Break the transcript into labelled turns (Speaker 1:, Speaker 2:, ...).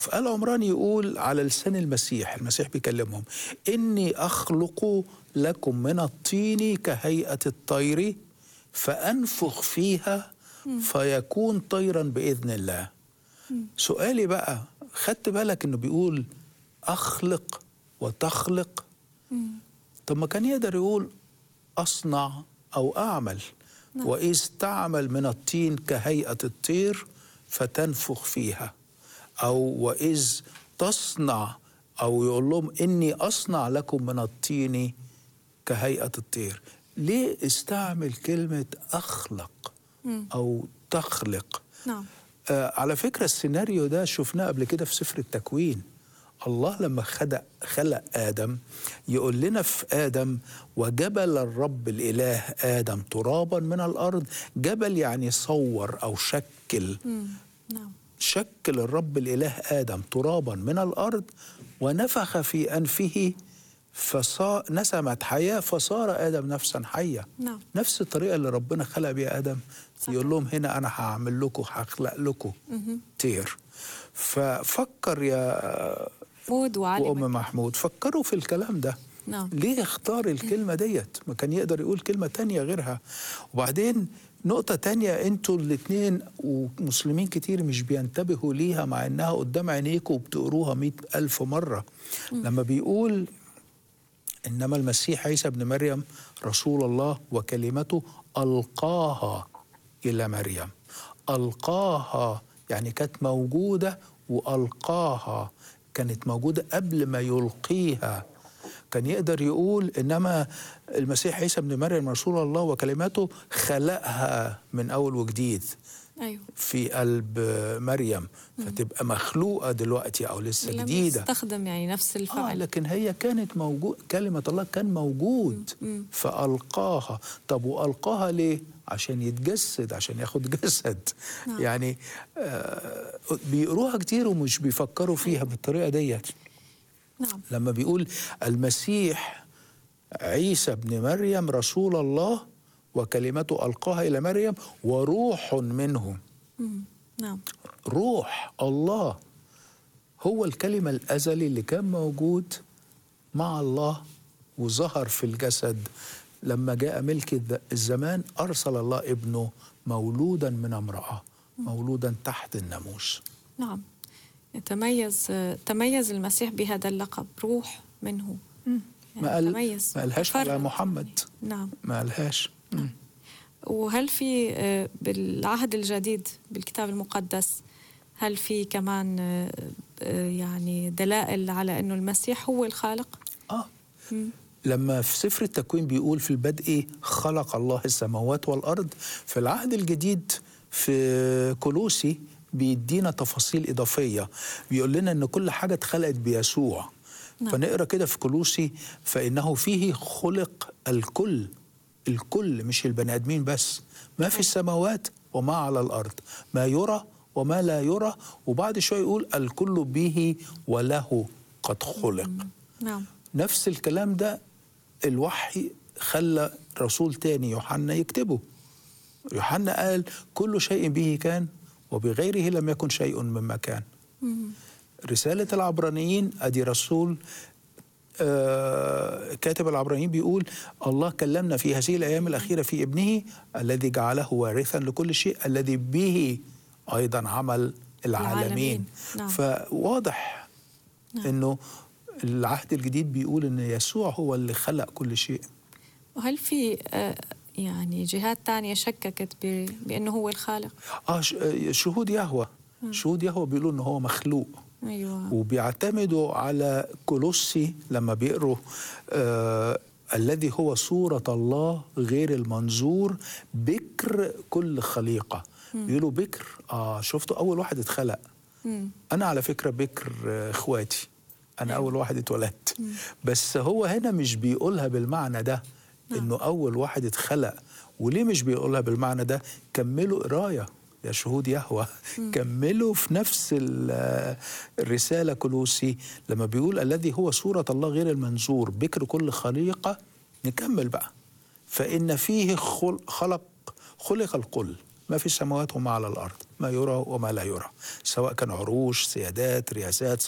Speaker 1: فآل عمران يقول على لسان المسيح المسيح بيكلمهم إني أخلق لكم من الطين كهيئة الطير فأنفخ فيها فيكون طيرا بإذن الله سؤالي بقى خدت بالك إنه بيقول أخلق وتخلق طب ما كان يقدر يقول أصنع أو أعمل وإذ تعمل من الطين كهيئة الطير فتنفخ فيها أو وإذ تصنع أو يقول لهم إني أصنع لكم من الطين كهيئة الطير ليه استعمل كلمة أخلق أو تخلق
Speaker 2: نعم
Speaker 1: آه على فكرة السيناريو ده شفناه قبل كده في سفر التكوين الله لما خلق خلق آدم يقول لنا في آدم وجبل الرب الإله آدم ترابا من الأرض جبل يعني صور أو شكل
Speaker 2: مم. نعم
Speaker 1: شكل الرب الإله آدم ترابا من الأرض ونفخ في أنفه فصار نسمت حياة فصار آدم نفسا حية
Speaker 2: نعم.
Speaker 1: نفس الطريقة اللي ربنا خلق بيها آدم يقول لهم هنا أنا هعمل لكم هخلق لكم طير ففكر يا
Speaker 2: مود وعلي
Speaker 1: وأم محمود فكروا في الكلام ده
Speaker 2: نعم.
Speaker 1: ليه اختار الكلمة ديت ما كان يقدر يقول كلمة تانية غيرها وبعدين نقطة تانية انتوا الاتنين ومسلمين كتير مش بينتبهوا ليها مع انها قدام عينيكم وبتقروها مئة ألف مرة لما بيقول إنما المسيح عيسى ابن مريم رسول الله وكلمته ألقاها إلى مريم ألقاها يعني كانت موجودة وألقاها كانت موجودة قبل ما يلقيها كان يقدر يقول إنما المسيح عيسى ابن مريم رسول الله وكلمته خلقها من أول وجديد
Speaker 2: ايوه
Speaker 1: في قلب مريم فتبقى مخلوقة دلوقتي أو لسه
Speaker 2: لم
Speaker 1: جديدة
Speaker 2: يستخدم يعني نفس
Speaker 1: آه
Speaker 2: الفعل
Speaker 1: لكن هي كانت موجود كلمة الله كان موجود فألقاها طب وألقاها ليه؟ عشان يتجسد عشان ياخد جسد
Speaker 2: نعم.
Speaker 1: يعني آه بيقروها كتير ومش بيفكروا فيها بالطريقة ديت
Speaker 2: نعم
Speaker 1: لما بيقول المسيح عيسى ابن مريم رسول الله وكلمته ألقاها إلى مريم وروح منه
Speaker 2: مم. نعم
Speaker 1: روح الله هو الكلمة الأزلي اللي كان موجود مع الله وظهر في الجسد لما جاء ملك الذ- الزمان أرسل الله ابنه مولودا من امرأة مولودا تحت الناموس
Speaker 2: نعم تميز تميز المسيح بهذا اللقب روح منه يعني
Speaker 1: ما قال
Speaker 2: تميز
Speaker 1: ما قالهاش على
Speaker 2: فرق.
Speaker 1: محمد
Speaker 2: نعم
Speaker 1: ما قالهاش مم.
Speaker 2: وهل في آه، بالعهد الجديد بالكتاب المقدس هل في كمان آه، آه، يعني دلائل على انه المسيح هو الخالق؟
Speaker 1: آه لما في سفر التكوين بيقول في البدء خلق الله السماوات والأرض في العهد الجديد في كولوسي بيدينا تفاصيل إضافية بيقول لنا إن كل حاجة اتخلقت بيسوع
Speaker 2: نعم.
Speaker 1: فنقرأ كده في كولوسي فإنه فيه خلق الكل الكل مش البني آدمين بس ما في السماوات وما على الأرض ما يرى وما لا يرى وبعد شوية يقول الكل به وله قد خلق
Speaker 2: نعم
Speaker 1: نفس الكلام ده الوحي خلى رسول تاني يوحنا يكتبه يوحنا قال كل شيء به كان وبغيره لم يكن شيء مما كان رسالة العبرانيين أدي رسول آه كاتب العبرانيين بيقول الله كلمنا في هذه الأيام الأخيرة في ابنه الذي جعله وارثا لكل شيء الذي به أيضا عمل العالمين,
Speaker 2: العالمين. نعم.
Speaker 1: فواضح
Speaker 2: نعم.
Speaker 1: انه العهد الجديد بيقول ان يسوع هو اللي خلق كل شيء
Speaker 2: وهل في آه، يعني جهات تانية شككت ب- بانه هو الخالق؟
Speaker 1: اه ش- آه، شهود يهوه شهود يهوه بيقولوا ان هو مخلوق
Speaker 2: ايوه
Speaker 1: وبيعتمدوا على كولوسي لما بيقروا آه الذي هو صورة الله غير المنظور بكر كل خليقة بيقولوا بكر اه شفتوا أول واحد اتخلق
Speaker 2: مم.
Speaker 1: أنا على فكرة بكر آه، إخواتي أنا أول واحد اتولدت بس هو هنا مش بيقولها بالمعنى ده إنه أول واحد اتخلق وليه مش بيقولها بالمعنى ده كملوا قراية يا شهود يهوى كملوا في نفس ال- الرسالة كلوسي لما بيقول الذي هو صورة الله غير المنظور بكر كل خليقة نكمل بقى فإن فيه خل- خلق خلق الكل ما في السماوات وما على الأرض ما يرى وما لا يرى سواء كان عروش سيادات رياسات